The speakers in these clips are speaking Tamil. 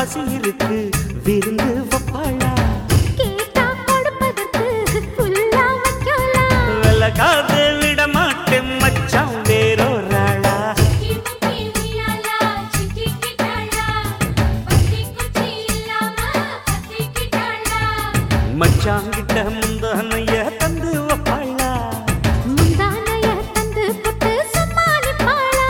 பசி இருக்கு விருந்து வப்பாளா கேட்டா கொடுப்பதற்கு புல்லா வைக்கலாம் விலகாது விட மாட்டேன் மச்சான் வேறொராளா சிக்கி முக்கி உய்யாலா சிக்கிக்கிட்டாளா பத்தி குச்சி இல்லாம பத்திக்கிட்டாளா மச்சாங்கிட்ட முந்தானைய தந்து வப்பாளா முந்தானைய தந்து புட்டு சமாளிப்பாளா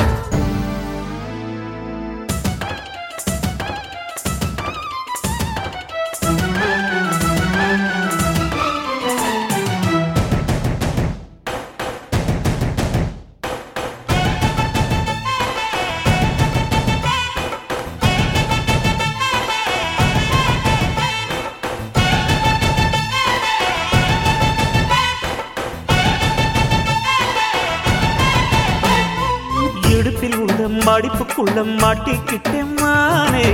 இடுப்பில் உள்ள மடிப்புக்குள்ள மாட்டிக்கிட்டேன் மானே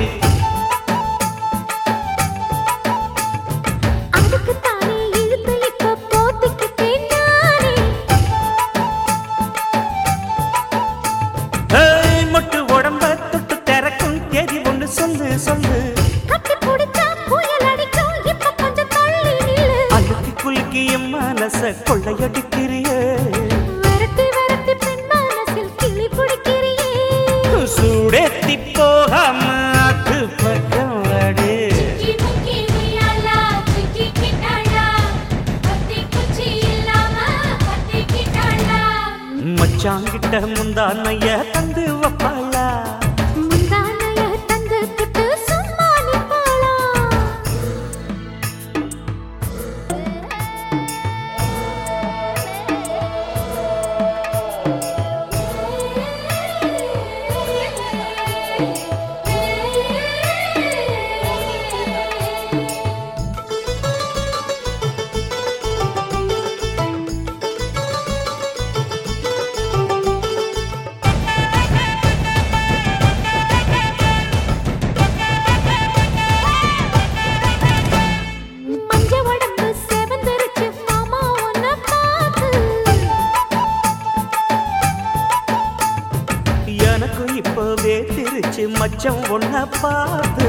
அதுக்கு தானே இழுத்து இப்ப போத்திக்கிட்டேன் நானே ஏய், மொட்டு உடம்ப தொட்டு திறக்கும் தேதி ஒண்ணு சொல்லு சொல்லு கட்டி பிடிச்சா புயல் அடிக்கும் இப்ப கொஞ்சம் தள்ளி நில்லு அழுத்தி குலுக்கி என் மனச கொள்ளையடிக்கிறியே விரட்டி விரட்டி பெண் மனசில் கிளி பிடிக்கிறியே சூடேத்தி போகாம அது பக்கம் வாடு சிக்கி முக்கி உய்யாலா சிக்கிக்கிட்டாளா பத்தி குச்சி இல்லாம பத்திக்கிட்டாளா மச்சாங்கிட்ட முந்தானைய தந்து வப்பாளா முந்தானைய தந்து புட்டு சமாளிப்பாளா மஞ்ச உடம்பு செவந்திருச்சு மாமா உன்னை பார்த்து எனக்கு இப்பவே திருச்சு மச்சம் ஒன்ன பார்த்து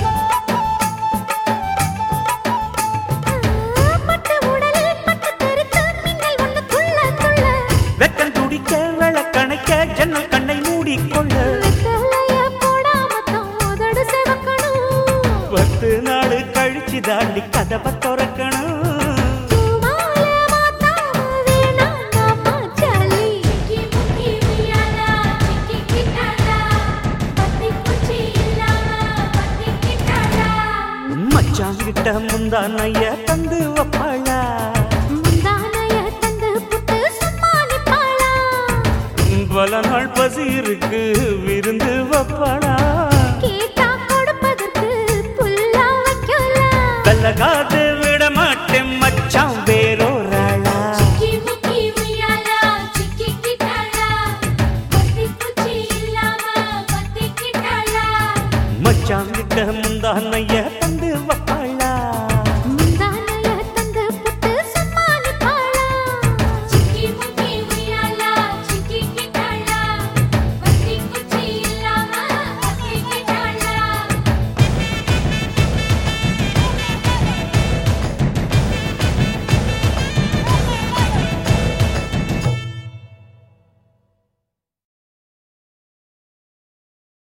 பட்டு உடலில் பட்டு தெறித்து மின்னல் ஒண்ணு துள்ள துள்ள வெக்கம் துடிக்க விளக்கணைக்க ஜன்னல் கண்ணை மூடிக்கொள்ள வெத்தலைய போடாம தான் உதடு சிவக்கணும் பத்து நாள் கழிச்சு தாண்டி கதவை திறக்கணும் பூமால மாத்தாம வேணாம் நாம ஜாலி சிக்கி முக்கி உய்யாலா சிக்கிக்கிட்டாளா பத்தி குச்சி இல்லாம பத்திக்கிட்டாளா மச்சாங்கிட்ட முந்தானைய தந்து வப்பாளா முந்தானைய தந்து புட்டு சமாளிப்பாளா பல நாள் பசி இருக்கு விருந்து வப்பாளா கேட்டா கொடுப்பதற்கு புல்லா வைக்கலாம் கல்லகாது விட மாட்டேன் மச்சான் வேறொராளா சிக்கி முக்கி உய்யாலா சிக்கிக்கிட்டாளா பத்தி குச்சி இல்லாம பத்திக்கிட்டாளா மச்சாங்கிட்ட முந்தானைய தந்து வப்பாளா